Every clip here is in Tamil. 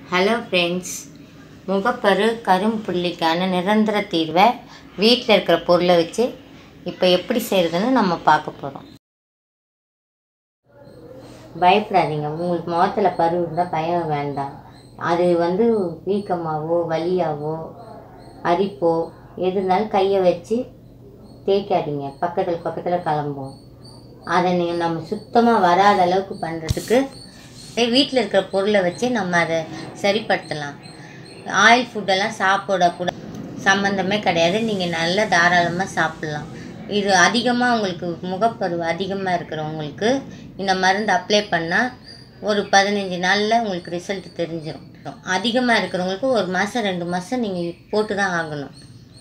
ஹலோ ஃப்ரெண்ட்ஸ் முகப்பரு கரும்புள்ளிக்கான நிரந்தர தீர்வை வீட்டில் இருக்கிற பொருளை வச்சு இப்போ எப்படி செய்கிறதுன்னு நம்ம பார்க்க போகிறோம் பயப்படாதீங்க உங்களுக்கு முகத்தில் பரு இருந்தால் பயம் வேண்டாம் அது வந்து வீக்கமாகவோ வலியாவோ அரிப்போ எது இருந்தாலும் கையை வச்சு தேய்க்காதீங்க பக்கத்தில் பக்கத்தில் கிளம்பும் அதை நீங்கள் நம்ம சுத்தமாக வராத அளவுக்கு பண்ணுறதுக்கு வீட்டில் இருக்கிற பொருளை வச்சு நம்ம அதை சரிப்படுத்தலாம் ஆயில் ஃபுட்டெல்லாம் சாப்பிடக்கூட சம்மந்தமே கிடையாது நீங்கள் நல்லா தாராளமாக சாப்பிட்லாம் இது அதிகமாக உங்களுக்கு முகப்பருவு அதிகமாக இருக்கிறவங்களுக்கு இந்த மருந்து அப்ளை பண்ணால் ஒரு பதினஞ்சு நாளில் உங்களுக்கு ரிசல்ட் தெரிஞ்சிடும் அதிகமாக இருக்கிறவங்களுக்கு ஒரு மாதம் ரெண்டு மாதம் நீங்கள் போட்டு தான் ஆகணும்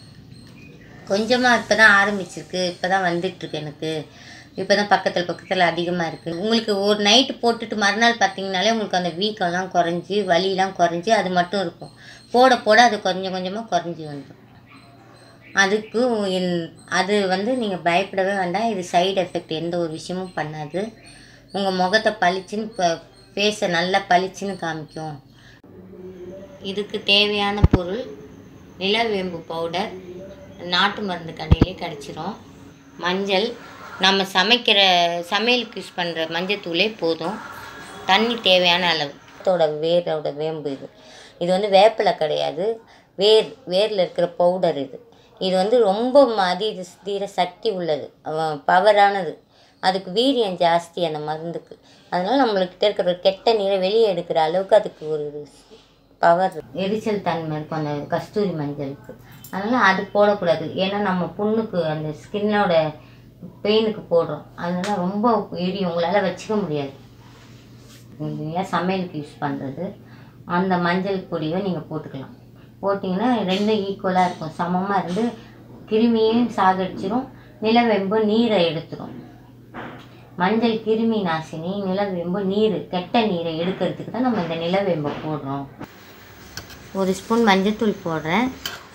கொஞ்சமாக இப்போ தான் ஆரம்பிச்சிருக்கு இப்போ தான் வந்துட்டுருக்கு எனக்கு இப்போ தான் பக்கத்தில் பக்கத்தில் அதிகமாக இருக்குது உங்களுக்கு ஒரு நைட்டு போட்டுட்டு மறுநாள் பார்த்தீங்கனாலே உங்களுக்கு அந்த வீக்கம்லாம் குறைஞ்சி வலிலாம் குறைஞ்சி அது மட்டும் இருக்கும் போட போட அது கொஞ்சம் கொஞ்சமாக குறைஞ்சி வந்துடும் அதுக்கு இன்- அது வந்து நீங்கள் பயப்படவே வேண்டாம் இது சைடு எஃபெக்ட் எந்த ஒரு விஷயமும் பண்ணாது உங்கள் முகத்தை பளிச்சுன்னு இப்போ ஃபேஸை நல்லா பளிச்சுன்னு காமிக்கும் இதுக்கு தேவையான பொருள் நிலவேம்பு பவுடர் நாட்டு மருந்து கடையிலே கிடச்சிரும் மஞ்சள் நம்ம சமைக்கிற சமையலுக்கு யூஸ் பண்ணுற மஞ்சத்தூளே போதும் தண்ணி தேவையான அளவு இதோட வேரோட வேம்பு இது இது வந்து வேப்பிலை கிடையாது வேர் வேரில் இருக்கிற பவுடர் இது இது வந்து ரொம்ப அதி தீர சக்தி உள்ளது பவரானது அதுக்கு வீரியம் ஜாஸ்தி அந்த மருந்துக்கு அதனால் நம்மளுக்கிட்ட இருக்கிற கெட்ட நீரை வெளியே எடுக்கிற அளவுக்கு அதுக்கு ஒரு பவர் எரிச்சல் தன்மை இருக்கும் அந்த கஸ்தூரி மஞ்சளுக்கு அதனால் அது போடக்கூடாது ஏன்னா நம்ம புண்ணுக்கு அந்த ஸ்கின்னோட பெயினுக்கு போடுறோம் அதனால ரொம்ப எரியும் உங்களால் வச்சுக்க முடியாது நீங்கள் சமையலுக்கு யூஸ் பண்ணுறது அந்த மஞ்சள் பொடியை நீங்கள் போட்டுக்கலாம் போட்டிங்கன்னா ரெண்டும் ஈக்குவலாக இருக்கும் சமமாக இருந்து கிருமியையும் சாகடிச்சிரும் நிலவேம்பு நீரை எடுத்துரும் மஞ்சள் கிருமி நாசினி நிலவேம்பு நீர் கெட்ட நீரை எடுக்கிறதுக்கு தான் நம்ம இந்த நிலவேம்பை போடுறோம் ஒரு ஸ்பூன் மஞ்சத்தூள் போடுறேன்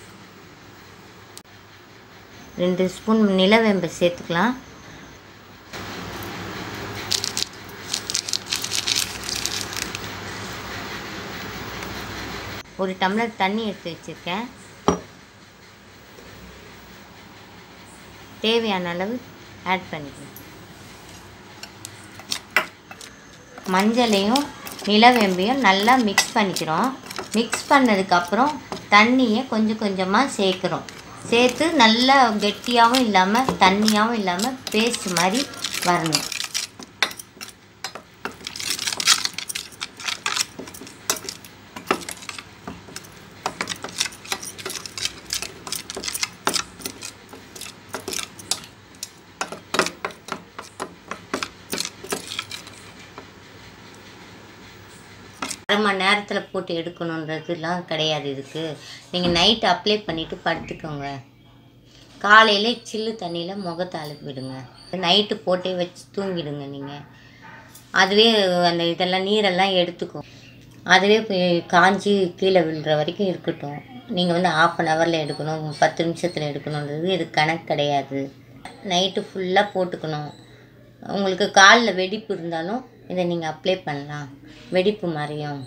ரெண்டு ஸ்பூன் நிலவேம்பை சேர்த்துக்கலாம் ஒரு டம்ளர் தண்ணி எடுத்து வச்சுருக்கேன் தேவையான அளவு ஆட் பண்ணிக்கலாம் மஞ்சளையும் நிலவேம்பையும் நல்லா மிக்ஸ் பண்ணிக்கிறோம் மிக்ஸ் பண்ணதுக்கப்புறம் தண்ணியை கொஞ்சம் கொஞ்சமாக சேர்க்குறோம் சேர்த்து நல்லா கெட்டியாகவும் இல்லாமல் தண்ணியாகவும் இல்லாமல் பேஸ்ட் மாதிரி வரணும் அரை மணி நேரத்தில் போட்டு எடுக்கணுன்றதுலாம் கிடையாது இதுக்கு நீங்கள் நைட்டு அப்ளை பண்ணிவிட்டு படுத்துக்கோங்க காலையில் சில்லு தண்ணியில் முகத்தை அழுப்பி விடுங்க நைட்டு போட்டே வச்சு தூங்கிடுங்க நீங்கள் அதுவே அந்த இதெல்லாம் நீரெல்லாம் எடுத்துக்கும் அதுவே போய் காஞ்சி கீழே விழுற வரைக்கும் இருக்கட்டும் நீங்கள் வந்து ஆஃப் அன் ஹவரில் எடுக்கணும் பத்து நிமிஷத்தில் எடுக்கணுன்றது இது கணக்கு கிடையாது நைட்டு ஃபுல்லாக போட்டுக்கணும் உங்களுக்கு காலில் வெடிப்பு இருந்தாலும் இதை நீங்கள் அப்ளை பண்ணலாம் வெடிப்பு மறையும்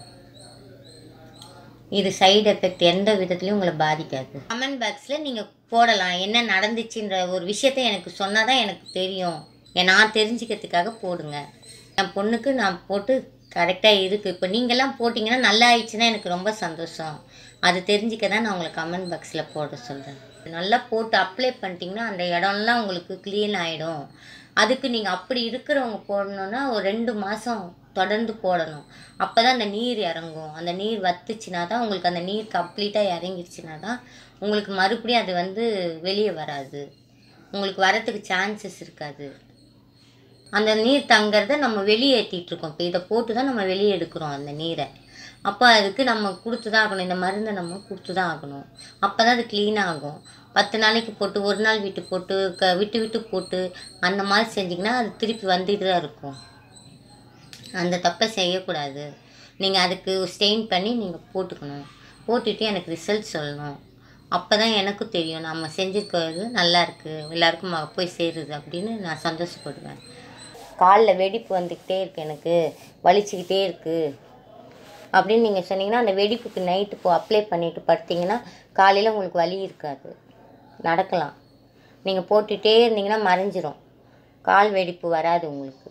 இது சைடு எஃபெக்ட் எந்த விதத்துலையும் உங்களை பாதிக்காது கமெண்ட் பாக்ஸில் நீங்கள் போடலாம் என்ன நடந்துச்சுன்ற ஒரு விஷயத்த எனக்கு சொன்னால் தான் எனக்கு தெரியும் ஏன் நான் தெரிஞ்சுக்கிறதுக்காக போடுங்க என் பொண்ணுக்கு நான் போட்டு கரெக்டாக இருக்குது இப்போ நீங்கள்லாம் போட்டிங்கன்னா நல்லா ஆயிடுச்சுன்னா எனக்கு ரொம்ப சந்தோஷம் அது தெரிஞ்சுக்க தான் நான் உங்களை கமெண்ட் பாக்ஸில் போட சொல்கிறேன் நல்லா போட்டு அப்ளை பண்ணிட்டீங்கன்னா அந்த இடம்லாம் உங்களுக்கு க்ளீன் ஆகிடும் அதுக்கு நீங்கள் அப்படி இருக்கிறவங்க போடணுன்னா ஒரு ரெண்டு மாதம் தொடர்ந்து போடணும் அப்போ தான் அந்த நீர் இறங்கும் அந்த நீர் வத்துச்சுனா தான் உங்களுக்கு அந்த நீர் கம்ப்ளீட்டாக இறங்கிருச்சுனா தான் உங்களுக்கு மறுபடியும் அது வந்து வெளியே வராது உங்களுக்கு வரத்துக்கு சான்சஸ் இருக்காது அந்த நீர் தங்கிறத நம்ம வெளியேற்றிட்டு இருக்கோம் இப்போ இதை போட்டு தான் நம்ம வெளியே எடுக்கிறோம் அந்த நீரை அப்போ அதுக்கு நம்ம கொடுத்து தான் ஆகணும் இந்த மருந்தை நம்ம கொடுத்து தான் ஆகணும் அப்போ தான் அது க்ளீன் ஆகும் பத்து நாளைக்கு போட்டு ஒரு நாள் விட்டு போட்டு க விட்டு விட்டு போட்டு அந்த மாதிரி செஞ்சிங்கன்னா அது திருப்பி வந்துட்டு தான் இருக்கும் அந்த தப்பை செய்யக்கூடாது நீங்கள் அதுக்கு ஸ்டெயின் பண்ணி நீங்கள் போட்டுக்கணும் போட்டுட்டு எனக்கு ரிசல்ட் சொல்லணும் அப்போ தான் எனக்கும் தெரியும் நம்ம செஞ்சுருக்கிறது நல்லா இருக்குது எல்லாருக்கும் ம- போய் சேருது அப்படின்னு நான் சந்தோஷப்படுவேன் காலில் வெடிப்பு வந்துக்கிட்டே இருக்கு எனக்கு வலிச்சுக்கிட்டே இருக்குது அப்படின்னு நீங்கள் சொன்னீங்கன்னா அந்த வெடிப்புக்கு நைட்டு இப்போ அப்ளை பண்ணிட்டு படுத்தீங்கன்னா காலையில் உங்களுக்கு வலி இருக்காது நடக்கலாம் நீங்கள் போட்டுகிட்டே இருந்தீங்கன்னா மறைஞ்சிரும் கால் வெடிப்பு வராது உங்களுக்கு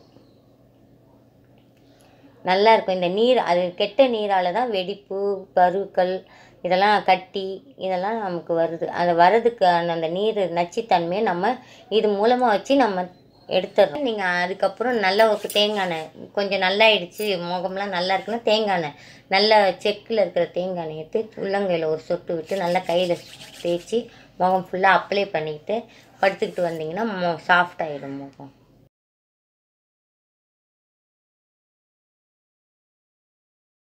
நல்லா இருக்கும் இந்த நீர் அது கெட்ட நீரால் தான் வெடிப்பு பருக்கள் இதெல்லாம் கட்டி இதெல்லாம் நமக்கு வருது அது வர்றதுக்கான அந்த நீர் நச்சுத்தன்மையை நம்ம இது மூலமாக வச்சு நம்ம எடுத்துடுறோம் நீங்கள் அதுக்கப்புறம் நல்ல ஒரு தேங்காய் எண்ணெய் கொஞ்சம் நல்லாயிடுச்சு முகம்லாம் நல்லா இருக்குன்னா தேங்காய் எண்ணெய் நல்ல செக்கில் இருக்கிற தேங்காய் எண்ணெய் எடுத்து உள்ளங்கையில் ஒரு சொட்டு விட்டு நல்லா கையில் தேய்ச்சி முகம் ஃபுல்லாக அப்ளை பண்ணிக்கிட்டு படுத்துக்கிட்டு வந்தீங்கன்னா மொ சாஃப்ட் ஆகிடும் முகம்